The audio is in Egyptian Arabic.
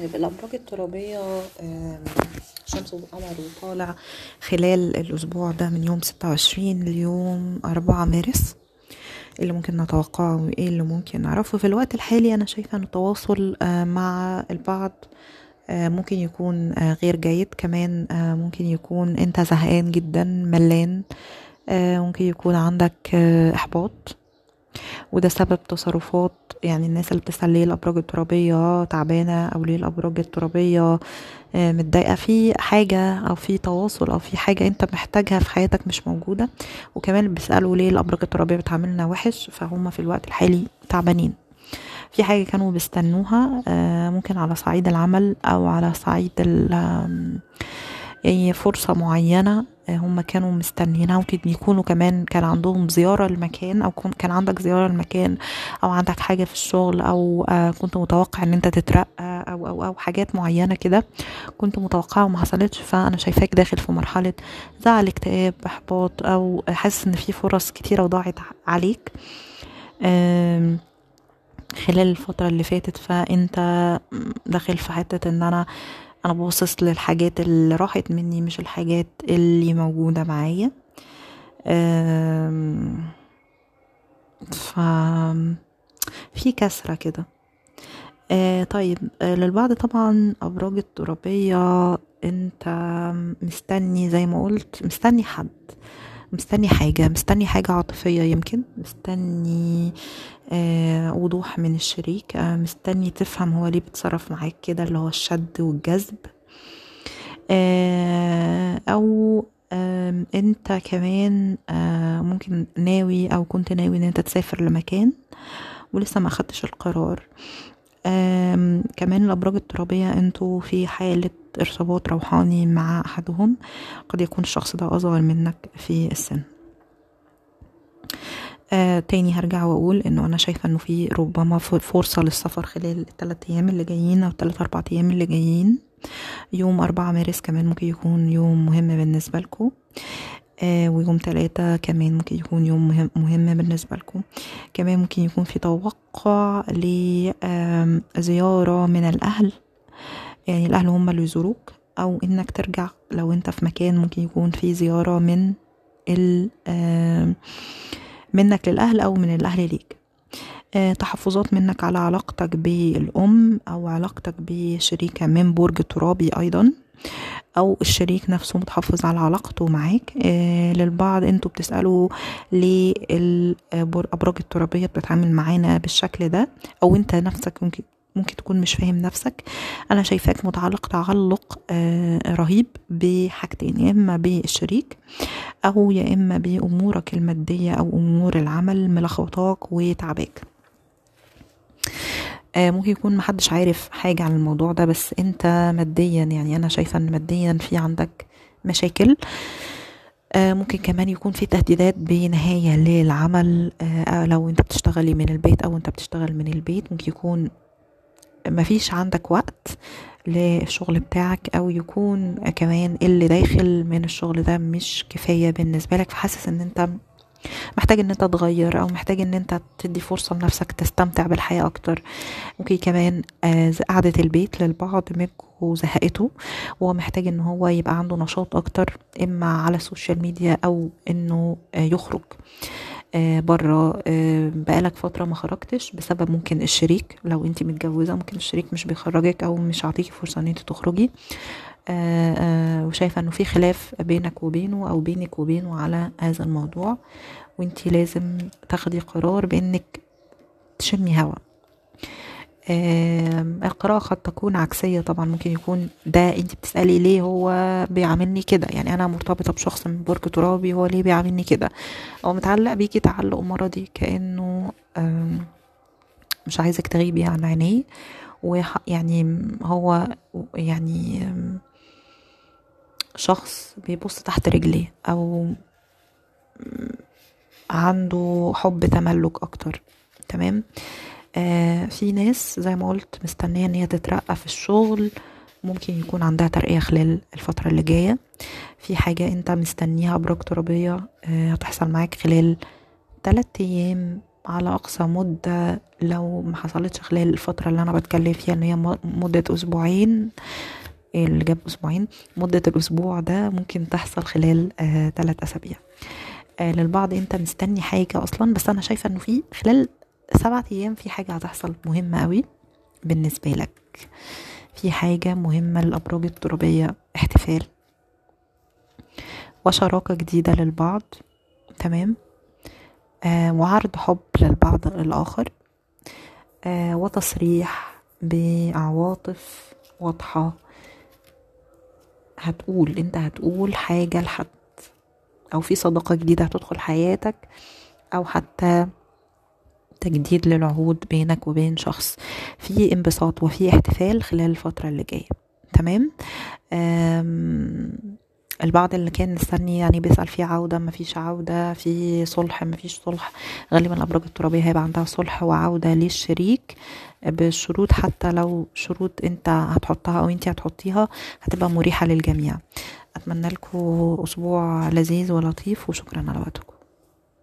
طيب الأبراج الترابية آم، شمس وقمر وطالع خلال الأسبوع ده من يوم ستة وعشرين ليوم أربعة مارس إيه اللي ممكن نتوقعه وإيه اللي ممكن نعرفه في الوقت الحالي أنا شايفة أن التواصل آه، مع البعض آه، ممكن يكون آه، غير جيد كمان آه، ممكن يكون أنت زهقان جدا ملان آه، ممكن يكون عندك آه، إحباط وده سبب تصرفات يعني الناس اللي بتسأل ليه الأبراج الترابية تعبانة أو ليه الأبراج الترابية آه، متضايقة في حاجة أو في تواصل أو في حاجة أنت محتاجها في حياتك مش موجودة وكمان بيسألوا ليه الأبراج الترابية بتعاملنا وحش فهم في الوقت الحالي تعبانين في حاجة كانوا بيستنوها آه، ممكن على صعيد العمل أو على صعيد ال- آم، يعني فرصة معينة آه، هم كانوا مستنيينها ممكن يكونوا كمان كان عندهم زيارة لمكان أو كن- كان عندك زيارة لمكان أو عندك حاجة في الشغل أو آه، كنت متوقع إن أنت تترقى أو أو أو حاجات معينة كده كنت متوقعة وما حصلتش فأنا شايفاك داخل في مرحلة زعل اكتئاب إحباط أو حاسس إن في فرص كتيرة وضاعت عليك آم، خلال الفترة اللي فاتت فانت داخل في حتة ان انا انا باصص للحاجات اللي راحت مني مش الحاجات اللي موجودة معايا أم، ف في كسرة كده آه طيب آه للبعض طبعا أبراج الترابية انت مستني زي ما قلت مستني حد مستني حاجة مستني حاجة عاطفية يمكن مستني آه وضوح من الشريك آه مستني تفهم هو ليه بيتصرف معاك كده اللي هو الشد والجذب آه أو آم، انت كمان آه ممكن ناوي او كنت ناوي ان انت تسافر لمكان ولسه ما اخدتش القرار آم، كمان الابراج الترابيه انتوا في حاله ارتباط روحاني مع احدهم قد يكون الشخص ده اصغر منك في السن آه تاني هرجع واقول انه انا شايفه انه في ربما ف- فرصه للسفر خلال الثلاث ايام اللي جايين او الثلاث اربع ايام اللي جايين يوم أربعة مارس كمان ممكن يكون يوم مهم بالنسبة لكم آه ويوم ثلاثة كمان ممكن يكون يوم مهم, مهم بالنسبة لكم كمان ممكن يكون في توقع لزيارة من الأهل يعني الأهل هم اللي يزوروك أو إنك ترجع لو أنت في مكان ممكن يكون في زيارة من ال آم، منك للأهل أو من الأهل ليك آه، تحفظات منك على علاقتك بالأم أو علاقتك بشريكة من برج ترابي أيضا أو الشريك نفسه متحفظ على علاقته معاك آه، للبعض انتوا بتسألوا ليه الأبراج الترابية بتتعامل معانا بالشكل ده أو انت نفسك ممكن ممكن تكون مش فاهم نفسك انا شايفاك متعلق تعلق آه، رهيب بحاجتين يا اما بالشريك او يا اما بامورك الماديه او امور العمل ملخبطاك وتعباك آه، ممكن يكون محدش عارف حاجة عن الموضوع ده بس انت ماديا يعني انا شايفة ان ماديا في عندك مشاكل آه، ممكن كمان يكون في تهديدات بنهاية للعمل آه، لو انت بتشتغلي من البيت او انت بتشتغل من البيت ممكن يكون مفيش عندك وقت للشغل بتاعك او يكون كمان اللي داخل من الشغل ده مش كفاية بالنسبة لك فحاسس ان انت محتاج ان انت تغير او محتاج ان انت تدي فرصة لنفسك تستمتع بالحياة اكتر ممكن كمان آه، قعدة البيت للبعض منكم زهقته وهو محتاج ان هو يبقى عنده نشاط اكتر اما على السوشيال ميديا او انه آه، يخرج بره بقالك فترة ما خرجتش بسبب ممكن الشريك لو انت متجوزة ممكن الشريك مش بيخرجك او مش عاطيكي فرصة ان انت تخرجي آه، آه، وشايفة انه في خلاف بينك وبينه او بينك وبينه على هذا الموضوع وانت لازم تاخدي قرار بانك تشمي هوا آم، القراءة قد تكون عكسية طبعا ممكن يكون ده انت بتسألي ليه هو بيعاملني كده يعني انا مرتبطة بشخص من برج ترابي هو ليه بيعاملني كده او متعلق بيكي تعلق مرضي كأنه آم، مش عايزك تغيبي عن عينيه ويعني هو يعني آم، شخص بيبص تحت رجليه او عنده حب تملك اكتر تمام آه في ناس زي ما قلت مستنيه ان هي تترقى في الشغل ممكن يكون عندها ترقية خلال الفترة اللي جاية في حاجة انت مستنيها ابراج ترابية آه هتحصل معاك خلال تلات ايام على أقصى مدة لو ما حصلتش خلال الفترة اللي أنا بتكلم فيها إن هي م- مدة أسبوعين اللي جاب أسبوعين مدة الأسبوع ده ممكن تحصل خلال آه ثلاث أسابيع آه للبعض أنت مستني حاجة أصلا بس أنا شايفة إنه في خلال سبعة أيام في حاجة هتحصل مهمة أوي بالنسبة لك في حاجة مهمة للأبراج الترابية احتفال وشراكة جديدة للبعض تمام آه وعرض حب للبعض الآخر آه وتصريح بعواطف واضحة هتقول انت هتقول حاجة لحد أو في صداقة جديدة هتدخل حياتك أو حتى تجديد للعهود بينك وبين شخص في انبساط وفي احتفال خلال الفترة اللي جاية تمام آم، البعض اللي كان مستني يعني بيسأل في عودة ما فيش عودة في صلح ما فيش صلح غالبا الأبراج الترابية هيبقى عندها صلح وعودة للشريك بشروط حتى لو شروط انت هتحطها او انت هتحطيها هتبقى مريحة للجميع أتمنى لكم أسبوع لذيذ ولطيف وشكرا على وقتكم